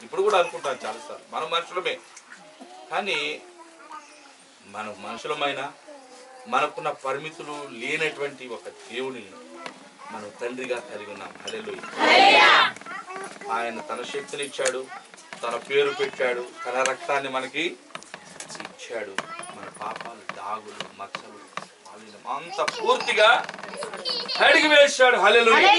ఇప్పుడు కూడా అనుకుంటాను చాలాసార్లు మనం మనుషులమే కానీ మనం మనుషులమైన మనకున్న పరిమితులు లేనటువంటి ఒక దేవుని మనం తండ్రిగా కలిగి ఉన్నాం హల్లెలూయా ఆయన తన శక్తిని ఇచ్చాడు తన పేరు పెట్టాడు తన రక్తాన్ని మనకి ఇచ్చాడు మన పాపాలు దాగులు మచ్చలు మాలిన్యం అంత పూర్తిగా కడిగి వేశాడు హల్లెలూయా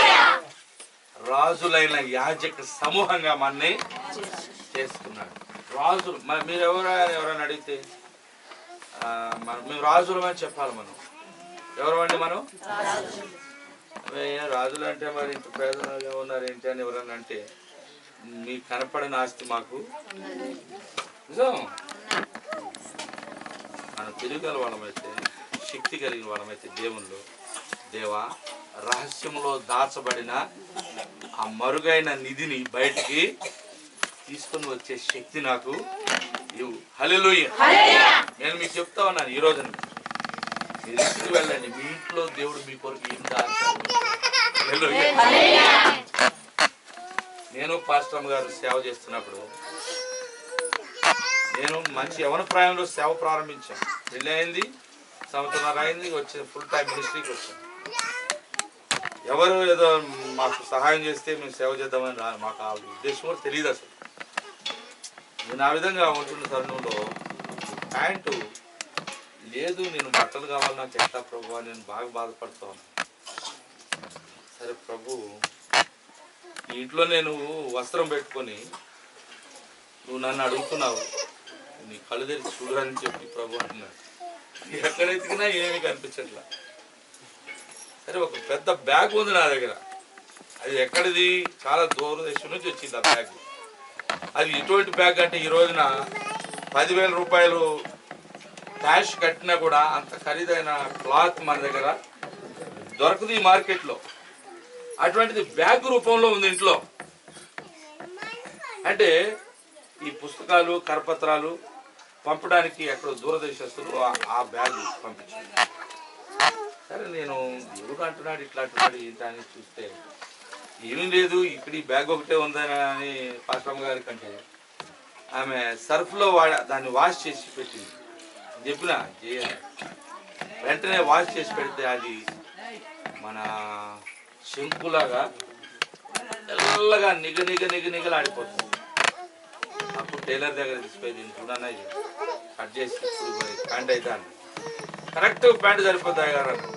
రాజులైన యాజక సమూహంగా మనని చేసుకున్నాడు రాజులు మరి మీరు ఎవరైనా ఎవరైనా అడిగితే ఆ, మన మేము రాజులమని చెప్పాలి మనం ఎవరమండి మనం ఏ రాజులు అంటే మరి ఇంత పేదలుగా ఉన్నారు ఏంటి అని ఎవరన్నా అంటే మీకు కనపడని ఆస్తి మాకు నిజం మనం తిరగల వాళ్ళమైతే శక్తి కలిగిన వాళ్ళమైతే దేవుళ్ళు దేవా రహస్యంలో దాచబడిన ఆ మరుగైన నిధిని బయటికి తీసుకొని వచ్చే శక్తి నాకు ఇవ్వు హల్లెలూయా నేను మీకు చెప్తా ఉన్నాను ఈ రోజున మీరు ఇంటికి వెళ్ళండి మీ ఇంట్లో దేవుడు మీ కొరకు ఏం దాచాడు హల్లెలూయా. నేను పాస్టమ్ గారు సేవ చేస్తున్నప్పుడు నేను మంచి యవన ప్రాయంలో సేవ ప్రారంభించాను పెళ్ళి అయింది సంవత్సరం అయింది వచ్చి ఫుల్ టైం మినిస్ట్రీకి వచ్చాను ఎవరు ఏదో మాకు సహాయం చేస్తే మేము సేవ చేద్దామని రా మాకు ఆ ఉద్దేశం కూడా తెలియదు అసలు నేను ఆ విధంగా ఉంటున్న తరుణంలో ప్యాంటు లేదు నేను బట్టలు కావాలి నాకు ఎట్లా ప్రభు అని నేను బాగా బాధపడుతూ ఉన్నాను సరే ప్రభు ఈ ఇంట్లో నేను వస్త్రం పెట్టుకొని నువ్వు నన్ను అడుగుతున్నావు నీ కళ్ళు తెరిచి చూడరని చెప్పి ప్రభు అంటున్నాడు ఎక్కడ ఎతికినా ఏమీ కనిపించట్లా సరే ఒక పెద్ద బ్యాగ్ ఉంది నా దగ్గర అది ఎక్కడిది చాలా దూరం దేశం నుంచి వచ్చింది ఆ బ్యాగ్ అది ఎటువంటి బ్యాగ్ అంటే ఈ రోజున పదివేల రూపాయలు క్యాష్ కట్టినా కూడా అంత ఖరీదైన క్లాత్ మన దగ్గర దొరకదు ఈ మార్కెట్లో అటువంటిది బ్యాగ్ రూపంలో ఉంది ఇంట్లో అంటే ఈ పుస్తకాలు కరపత్రాలు పంపడానికి ఎక్కడ దూరదేశస్తులు ఆ- ఆ బ్యాగ్ పంపించారు సరే నేను దేవుడు అంటున్నాడు ఇట్లా అంటున్నాడు ఏంటి అని చూస్తే ఏమీ లేదు ఇక్కడ ఈ బ్యాగ్ ఒకటే ఉందని అని పాస్టమ్ గారి కంటే ఆమె సర్ఫ్లో వాడ దాన్ని వాష్ చేసి పెట్టింది చెప్పిన చేయాలి వెంటనే వాష్ చేసి పెడితే అది మన శంకులాగా తెల్లగా నిగ నిగ నిగ నిగలాడిపోతుంది అప్పుడు టైలర్ దగ్గర తీసుకుపోయి దీన్ని చూడన్నా ఇది కట్ చేసి ఇప్పుడు మరి ప్యాంట్ అయితే అన్న కరెక్ట్ ప్యాంట్ సరిపోతాయి గారు అన్న.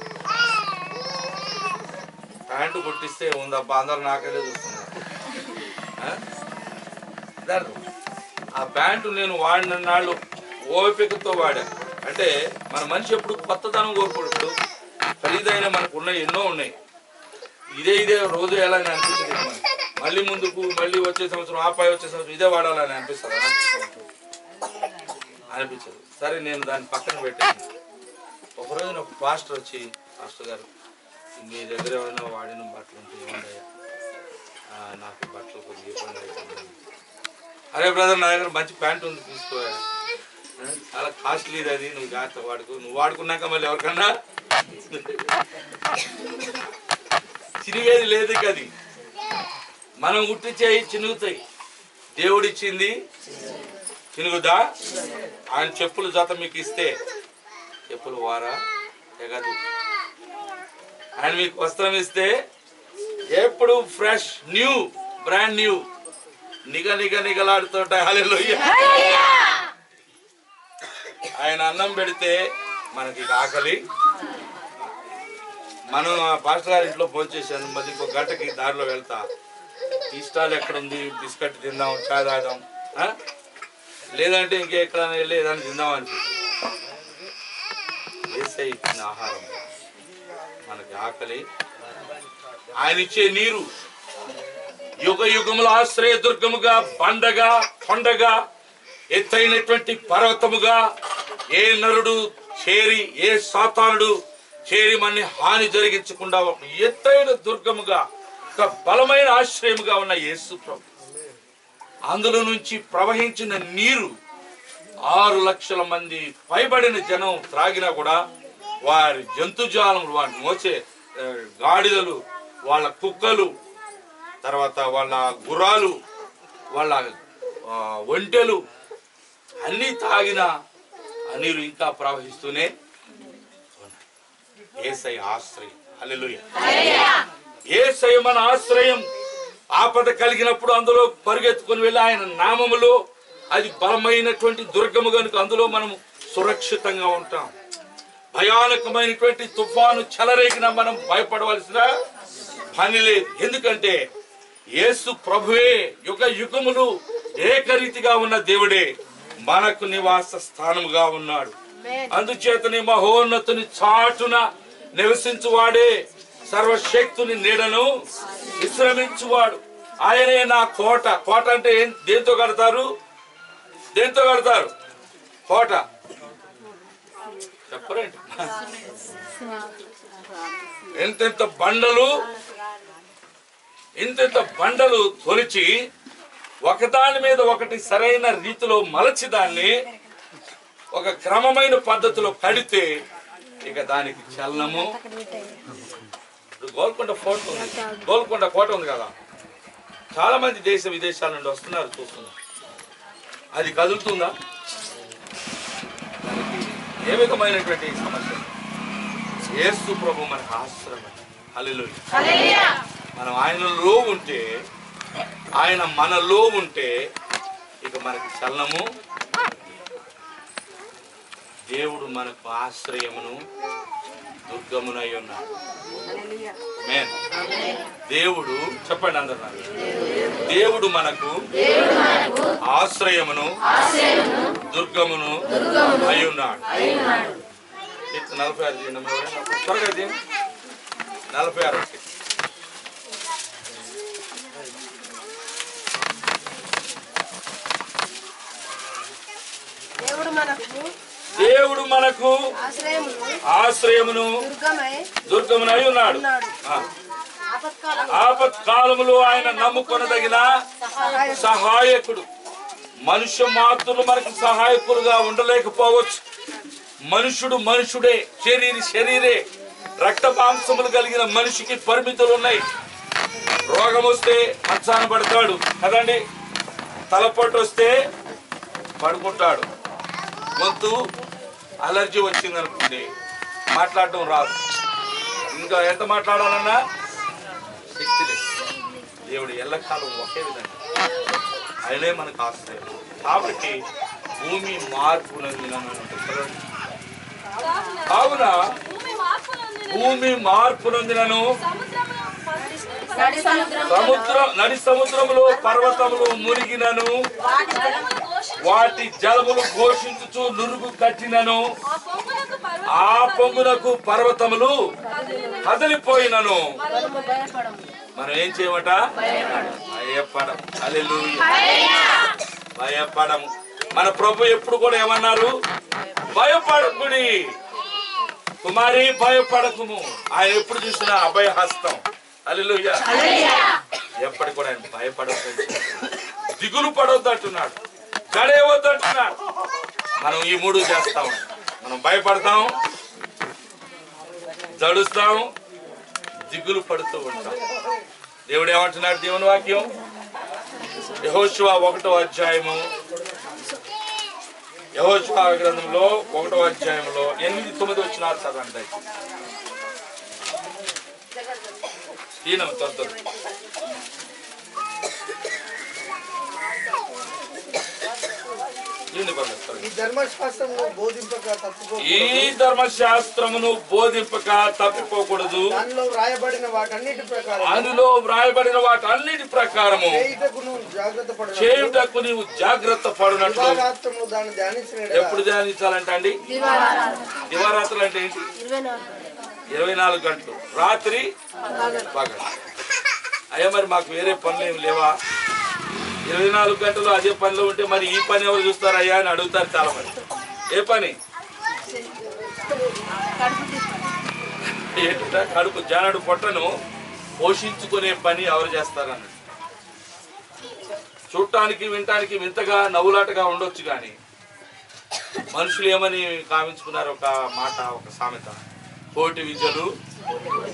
ప్యాంటు కుట్టిస్తే ఉందబ్బా అందరు నాకైతే చూస్తున్నారు ఆ? అదే అర్థం. ఆ ప్యాంటు నేను వాడిన నాళ్ళు ఓపికతో వాడా అంటే మన మనిషి ఎప్పుడు కొత్తదనం కోరుకోడు ఇప్పుడు ఖరీదైన మనకు ఉన్నాయి ఎన్నో ఉన్నాయి ఇదే ఇదే రోజు ఎలా అని అనిపించదు మనకి. మళ్ళీ ముందుకు మళ్ళీ వచ్చే సంవత్సరం ఆ పై వచ్చే సంవత్సరం ఇదే వాడాలని అనిపిస్తుంది అనిపించదు సరే నేను దాన్ని పక్కన పెట్టాను ఒకరోజు ఒక పాస్టర్ వచ్చి పాస్టర్ గారు మీ దగ్గర ఏమైనా వాడిన బట్టలు ఉంటే ఇవ్వండి అయ్యా. ఆ, నాకు బట్టలు కొద్దిగా ఇబ్బంది అవుతుంది అరే బ్రదర్ నా దగ్గర మంచి ప్యాంట్ ఉంది తీసుకోయా ఆ, చాలా కాస్ట్లీది అది నువ్వు జాగ్రత్త వాడుకో నువ్వు వాడుకున్నాక మళ్ళీ ఎవరికన్నా చిరిగేది లేదు ఇక అది మనం ఉట్టించేయి చినుగుతాయి దేవుడిచ్చింది చినుగుదా ఆయన చెప్పులు జత మీకు ఇస్తే చెప్పులు వారా తెగదు ఆయన మీకు వస్త్రం ఇస్తే ఎప్పుడు ఫ్రెష్ న్యూ బ్రాండ్ న్యూ నిగ నిగ నిగలాడుతుంటాయి హల్లెలూయా ఆయన అన్నం పెడితే మనకి ఆకలి మనం ఆ పాస్టర్ గారి ఇంట్లో ఫోన్ చేశాను మళ్ళీ ఇంకో గంటకి దారిలో వెళ్తా ఈ స్టాల్ ఎక్కడ ఉంది బిస్కెట్ తిందాం చాయ్ తాగుదాం ఆ? లేదంటే ఇంకెక్కడైనా వెళ్ళి ఏదైనా తిందాం అనిపిస్తుంది ఏసై ఇచ్చిన ఆహారం మనకి ఆకలి ఆయన ఇచ్చే నీరు యుగ యుగముల ఆశ్రయ దుర్గముగా బండగా కొండగా ఎత్తైనటువంటి పర్వతముగా ఏ నరుడు చేరి ఏ సాతానుడు చేరి మన హాని జరిగించకుండా ఒక ఎత్తైన దుర్గముగా ఒక బలమైన ఆశ్రయముగా ఉన్న యేసు ప్రభు అందులో నుంచి ప్రవహించిన నీరు ఆరు లక్షల మంది పైబడిన జనం త్రాగినా కూడా వారి జంతుజాలములు వాటిని మోసే ఆ, గాడిదలు వాళ్ళ కుక్కలు తర్వాత వాళ్ళ గుర్రాలు వాళ్ళ ఆ, ఒంటెలు అన్నీ తాగిన ఆ నీరు ఇంకా ప్రవహిస్తూనే ఏసై ఆశ్రయం హల్లెలూయా ఏసై మన ఆశ్రయం ఆపద కలిగినప్పుడు అందులో పరిగెత్తుకొని వెళ్ళి ఆయన నామములో అది బలమైనటువంటి దుర్గము కనుక అందులో మనం సురక్షితంగా ఉంటాం భయానకమైనటువంటి తుఫాను చెలరేగిన మనం భయపడవలసిన పని లేదు ఎందుకంటే యేసు ప్రభువే యుగ యుగములు ఏకరీతిగా ఉన్న దేవుడే మనకు నివాస స్థానముగా ఉన్నాడు అందుచేతని మహోన్నతుని చాటున నివసించువాడే సర్వశక్తుని నీడను విశ్రమించువాడు ఆయనే నా కోట కోట అంటే ఏం దేంతో కడతారు దేంతో కడతారు కోట చెప్పరేంటి ఎంతెంత బండలు ఇంతెంత బండలు తొలిచి ఒకదాని మీద ఒకటి సరైన రీతిలో మలచి దాన్ని ఒక క్రమమైన పద్ధతిలో కడితే ఇక దానికి చలనము ఇప్పుడు గోల్కొండ ఫోర్ట్ ఉంది గోల్కొండ కోట ఉంది కదా చాలా మంది దేశ విదేశాల నుండి వస్తున్నారు చూస్తున్నారు అది కదులుతుందా దానికి ఏ విధమైనటువంటి సమస్య యేసు ప్రభు మనకు ఆశ్రమం హల్లెలూయా మనం ఆయనలో ఉంటే ఆయన మనలో ఉంటే ఇక మనకి చలనము దేవుడు మనకు ఆశ్రయమును దుర్గమునై ఉన్నాడు Amen. దేవుడు చెప్పండి అందరు నాకు. దేవుడు మనకు ఆశ్రయమును దుర్గమును అయి ఉన్నాడు ఇట్లా నలభై ఆరు చేయండి అమ్మ ఎవరైనా. త్వరగా చేయండి నలభై ఆరు ఒకటి. దేవుడు మనకు దేవుడు మనకు ఆశ్రయమును ఆశ్రయమును దుర్గమై దుర్గమునై ఉన్నాడు ఉన్నాడు ఆ. ఆపత్కాలం ఆపత్ కాలములో ఆయన నమ్ముకొనదగిన సహాయం సహాయకుడు మనుష్య మాత్రులు మనకు సహాయకులుగా ఉండలేకపోవచ్చు మనుషుడు మనుషుడే శరీరి శరీరే రక్త మాంసములు కలిగిన మనిషికి పరిమితులు ఉన్నాయి రోగం వస్తే మంచాన పడతాడు కదండి తలపొట్టు వస్తే పడుకుంటాడు గొంతు అలర్జీ వచ్చింది అనుకోండి మాట్లాడటం రాదు ఇంకా ఎంత మాట్లాడాలన్నా శక్తి లేదు దేవుడు ఎల్లకాలం ఒకే విధంగా ఆయనే మనకు ఆశ్రయం కాబట్టి భూమి మార్పు కావున భూమి మార్పు నొందిన భూమి మార్పు నొందినను సముద్రమును నడి సముద్రం సముద్రం నడి సముద్రములో పర్వతములు మునిగినను వాటి జలములు ఘోషించు. వాటి జలములు ఘోషించుచు నురుగు కట్టినను ఆ పొంగునకు పర్వతం ఆ పొంగునకు పర్వతములు కదిలిన కదిలిపోయినను మనము భయపడము మనం ఏం చేయమట భయపడం హల్లెలూయా భయపడము మన ప్రభు ఎప్పుడు కూడా ఏమన్నారు భయపడకుడి కుమారి భయపడకుము ఆయన ఎప్పుడు చూసినా అభయ హస్తం హల్లెలూయా ఎప్పటి కూడా ఆయన భయపడద్దు దిగులు పడొద్దు అంటున్నాడు గడేవద్దు అంటున్నాడు మనం ఈ మూడు చేస్తాం మనం భయపడతాం జడుస్తాం దిగులు పడుతూ ఉంటాం దేవుడు ఏమంటున్నాడు దేవుని వాక్యం యహోశివ ఒకటో అధ్యాయము యహోశివ గ్రంథంలో ఒకటో అధ్యాయంలో ఎనిమిది తొమ్మిది వచ్చిన చదవండి ఈయన త్వర త్వర. ఈయన పర్లేదు, త్వరగా. ఈ ధర్మశాస్త్రము బోధింపక తప్పుకో ఈ ధర్మశాస్త్రమును బోధింపక తప్పిపోకూడదు దానిలో వ్రాయబడిన వాటన్నిటి ప్రకారం అందులో వ్రాయబడిన వాటన్నిటి ప్రకారము చేయుటకు నువ్వు జాగ్రత్త పడు చేయుటకు నీవు జాగ్రత్త పడినట్లు దివారాత్రము దాన్ని ధ్యానించిన యెడల ఎప్పుడు ధ్యానించాలంట అండి దివారాత్రులు అంటే ఏంటి ఇరవై నాలుగు ఇరవై నాలుగు గంటలు రాత్రి పగలు అయ్యా మరి మాకు వేరే పనులు ఏమి లేవా ఇరవై నాలుగు గంటలు అదే పనిలో ఉంటే మరి ఈ పని ఎవరు చూస్తారు అయ్యా అని అడుగుతారు చాలా మంది ఏ పని కడుపు తీస్తాను ఏంటంటే కడుపు జానడు పొట్టను పోషించుకునే పని ఎవరు చేస్తారన్నది చూడటానికి వినటానికి వింతగా నవ్వులాటగా ఉండొచ్చు కానీ మనుషులు ఏమని కావించుకున్నారు ఒక మాట ఒక సామెత కోటి విద్యలు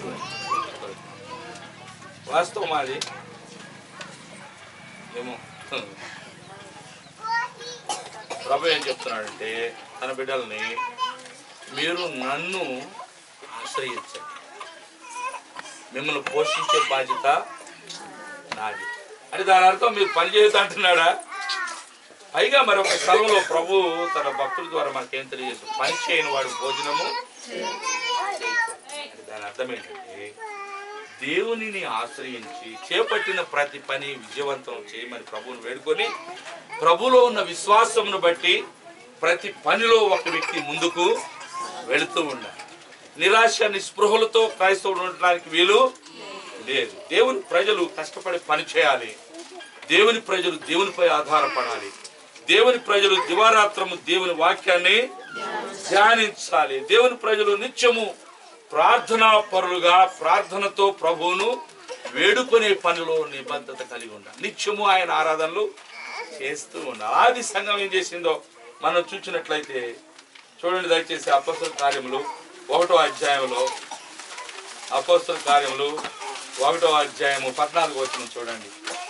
వాస్తవం అది ఏమో ప్రభు ఏం చెప్తున్నాడంటే తన బిడ్డల్ని మీరు నన్ను ఆశ్రయించండి మిమ్మల్ని పోషించే బాధ్యత నాది అంటే దాని అర్థం మీరు పని చేయొద్దు అంటున్నాడా పైగా మరొక స్థలంలో ప్రభు తన భక్తుల ద్వారా మనకేం తెలియజేస్తుంది పని చేయని వాడు భోజనము చేయకూడదు. అంటే దాని అర్థం ఏంటంటే దేవునిని ఆశ్రయించి చేపట్టిన ప్రతి పని విజయవంతం చేయమని ప్రభువుని వేడుకొని ప్రభులో ఉన్న విశ్వాసమును బట్టి ప్రతి పనిలో ఒక వ్యక్తి ముందుకు వెళుతూ ఉండాలి నిరాశ నిస్పృహలతో క్రైస్తవుడు ఉండడానికి వీలు లేదు దేవుని ప్రజలు కష్టపడి పని చేయాలి దేవుని ప్రజలు దేవునిపై ఆధారపడాలి దేవుని ప్రజలు దివారాత్రము దేవుని వాక్యాన్ని ధ్యానించాలి దేవుని ప్రజలు నిత్యము ప్రార్థనా పరులుగా ప్రార్థనతో ప్రభువును వేడుకునే పనిలో నిబద్ధత కలిగి ఉండాలి నిత్యము ఆయన ఆరాధనలు చేస్తూ ఉండాలి ఆది సంఘం ఏం చేసిందో మనం చూసినట్లయితే చూడండి దయచేసి అపస్తుల కార్యములు ఒకటో అధ్యాయంలో అపస్తుల కార్యములు ఒకటో అధ్యాయము పద్నాలుగు వచ్చిన చూడండి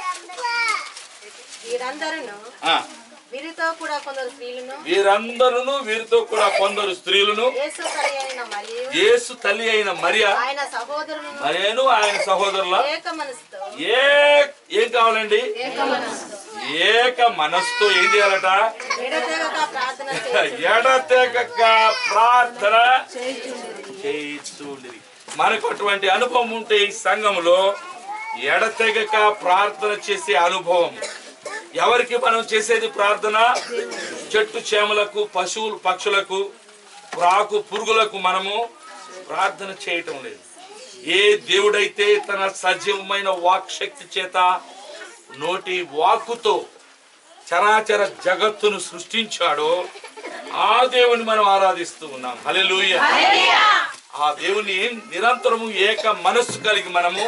వీరందరూ ఆ, వీరితో కూడా కొందరు స్త్రీలను వీరందరూ వీరితో కూడా కొందరు స్త్రీలను యేసు తల్లి అయిన మరియు యేసు తల్లి అయిన మరియా ఆయన సహోదరులను మరేను ఆయన సహోదరుల ఏక మనసుతో ఏ ఏం కావాలండి ఏక మనసుతో ఏక మనస్తో ఏం చేయాలట విడతెగక ప్రార్థన చేసి ఎడతెగక ప్రార్థన చేయిస్తుండేది మనకు అటువంటి అనుభవం ఉంటే ఈ సంఘంలో ఎడతెగక ప్రార్థన చేసే అనుభవం ఎవరికి మనం చేసేది ప్రార్థన చెట్టు చేమలకు పశువులు పక్షులకు ప్రాకు పురుగులకు మనము ప్రార్థన చేయటం లేదు ఏ దేవుడైతే తన సజీవమైన వాక్ శక్తి చేత నోటి వాక్కుతో చరాచర జగత్తును సృష్టించాడో ఆ దేవుని మనం ఆరాధిస్తూ ఉన్నాం హల్లెలూయా ఆ దేవుని నిరంతరము ఏక మనస్సు కలిగి మనము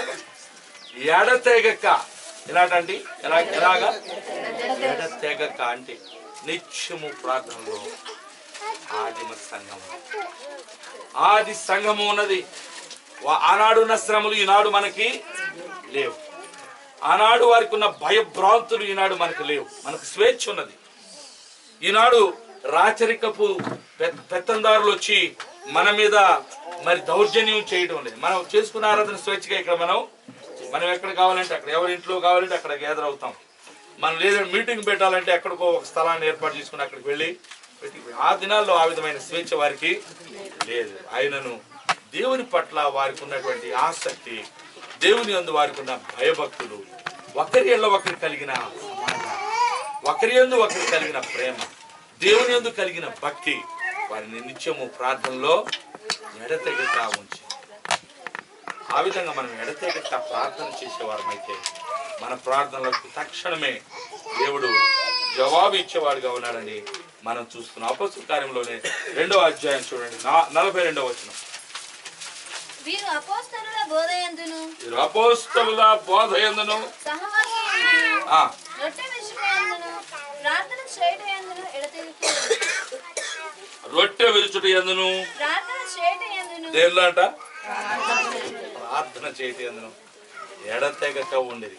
ఎడతెగక ఎలాంటి ఎలా ఎలాగా ఎడతెగక అంటే నిత్యము ప్రార్థనలో ఆదిమ సంఘము ఆది సంఘము ఉన్నది వా- ఆనాడున్న శ్రమలు ఈనాడు మనకి లేవు ఆనాడు వారికి ఉన్న భయభ్రాంతులు ఈనాడు మనకు లేవు మనకు స్వేచ్ఛ ఉన్నది ఈనాడు రాచరికపు పె- పెత్తందారులు వచ్చి మన మీద మరి దౌర్జన్యం చేయడం లేదు మనం చేసుకున్న ఆరాధన స్వేచ్ఛగా ఇక్కడ మనం మనం ఎక్కడ కావాలంటే అక్కడ ఎవరి ఇంట్లో కావాలంటే అక్కడ గ్యాదర్ అవుతాం మనం లేదంటే మీటింగ్ పెట్టాలంటే ఎక్కడికో ఒక స్థలాన్ని ఏర్పాటు చేసుకుని అక్కడికి వెళ్ళి పెట్టి ఆ దినాల్లో ఆ విధమైన స్వేచ్ఛ వారికి లేదు ఆయనను దేవుని పట్ల వారికి ఉన్నటువంటి ఆసక్తి దేవుని యందు వారికి ఉన్న భయభక్తులు ఒకరి ఎళ్ళ ఒకరి కలిగిన సమాధానం ఒకరి యందు ఒకరు కలిగిన ప్రేమ దేవుని యందు కలిగిన భక్తి వారిని నిత్యము ప్రార్థనలో ఎడతెగక ఉంచి ఆ విధంగా మనం ఎడతెగక ప్రార్థన చేసేవారమైతే మన ప్రార్థనలకు తక్షణమే దేవుడు జవాబు ఇచ్చేవాడుగా ఉన్నాడని మనం చూస్తున్నాం అపస్తల కార్యంలోనే రెండో అధ్యాయం చూడండి నా- నలభై రెండో వచనం వీరు అపోస్తలుల బోధయందును వీరు అపోస్తలుల బోధ ఎందును సహవాసయందును ఆ, రొట్టె విషయందును ప్రార్థన చేయటయందును ఎడతెగుతూ రొట్టె విరుచుట ఎందును ప్రార్థన చేయటయందును దేనిలో అంట ప్రార్థన చేయటం ఎందును ఎడతెగక ఉండేది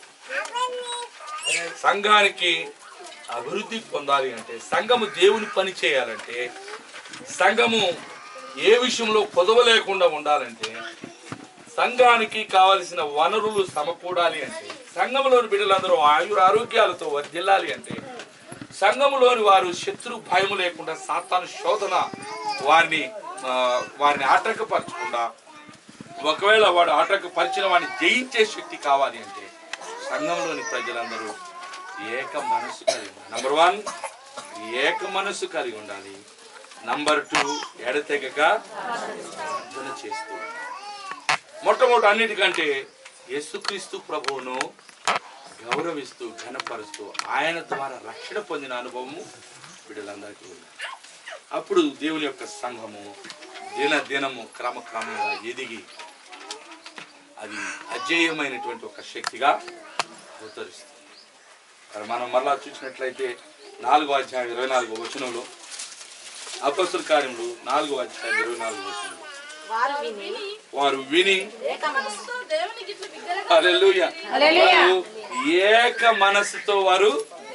సంఘానికి అభివృద్ధి పొందాలి అంటే సంఘము దేవుని పని చేయాలంటే సంఘము ఏ విషయంలో కొదవ లేకుండా ఉండాలంటే సంఘానికి కావలసిన వనరులు సమకూడాలి అంటే సంఘంలోని బిడ్డలందరూ ఆయుర ఆరోగ్యాలతో వర్ధిల్లాలి అంటే సంఘములోని వారు శత్రు భయము లేకుండా సాతాను శోధన వారిని ఆ, వారిని ఆటంకపరచకుండా ఒకవేళ వాడు ఆటంకపరిచిన వాడిని జయించే శక్తి కావాలి అంటే సంఘంలోని ప్రజలందరూ ఏక మనస్సు కలిగి ఉండాలి నంబర్ వన్ ఏక మనస్సు కలిగి ఉండాలి నంబర్ టూ ఎడతెగక ప్రార్థన చేస్తూ ఉండాలి. మొట్టమొదటి అన్నిటికంటే యేసుక్రీస్తు ప్రభువును గౌరవిస్తూ ఘనపరుస్తూ ఆయన ద్వారా రక్షణ పొందిన అనుభవము వీళ్ళందరికీ ఉంది అప్పుడు దేవుని యొక్క సంఘము దిన దినము క్రమక్రమంగా ఎదిగి అది అజేయమైనటువంటి ఒక శక్తిగా అవతరిస్తుంది మరి మనం మరలా చూసినట్లయితే నాలుగో అధ్యాయం ఇరవై నాలుగో వచనంలో అపస్తుల కార్యములు నాలుగో అధ్యాయం ఇరవై నాలుగో వచనంలో వారు విని వారు విని ఏక మనసు దేవునికి ఇట్లు బిగ్గరగా హల్లెలూయా వారు ఏక మనసుతో వారు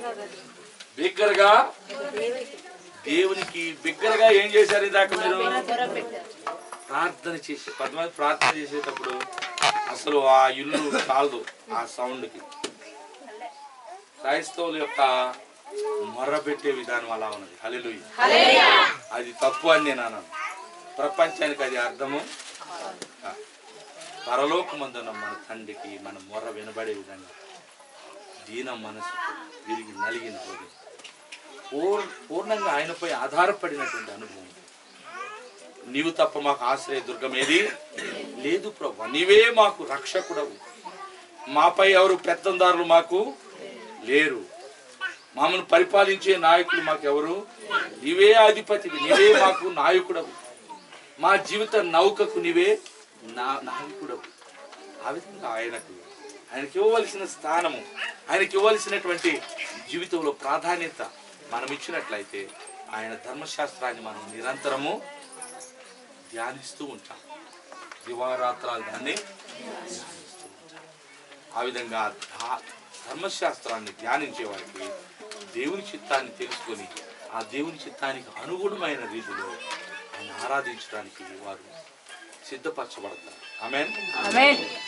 బిగ్గరగా దేవునికి బిగ్గరగా ఏం చేశారు ఇందాక మీరు ప్రార్థన చేసే కొంతమంది ప్రార్థన చేసేటప్పుడు అసలు ఆ ఇల్లు చాలదు ఆ సౌండ్కి క్రైస్తవుల యొక్క మొర్ర పెట్టే విధానం అలా ఉన్నది హల్లెలూయా అది తప్పు అని నేను అన్నాను ప్రపంచానికి అది అర్థము కాదు. పరలోకమందున మన తండ్రికి మన మొర్ర వినబడే విధంగా దీన మనసుతో విరిగి నలిగిన హృదయం పూర్ పూర్ణంగా ఆయనపై ఆధారపడినటువంటి అనుభవం నీవు తప్ప మాకు ఆశ్రయ దుర్గం ఏది లేదు ప్రభు నీవే మాకు రక్షకుడవు మాపై ఎవరు పెత్తందారులు మాకు లేరు మమ్మల్ని పరిపాలించే నాయకులు మాకు ఎవరు నీవే అధిపతివి నీవే మాకు నాయకుడవు మా జీవిత నౌకకు నీవే నా నాయకుడవు ఆ విధంగా ఆయనకు ఆయనకి ఇవ్వవలసిన స్థానము ఆయనకి ఇవ్వవలసినటువంటి జీవితంలో ప్రాధాన్యత మనం ఇచ్చినట్లయితే ఆయన ధర్మశాస్త్రాన్ని మనం నిరంతరము ధ్యానిస్తూ ఉంటాం దివారాత్రాలు దాన్ని ధ్యానిస్తూ ఉంటాం. ఆ విధంగా ధా- ధర్మశాస్త్రాన్ని ధ్యానించే వారికి దేవుని చిత్తాన్ని తెలుసుకొని ఆ దేవుని చిత్తానికి అనుగుణమైన రీతిలో ఆయన ఆరాధించడానికి వారు సిద్ధపరచబడతారు ఆమెన్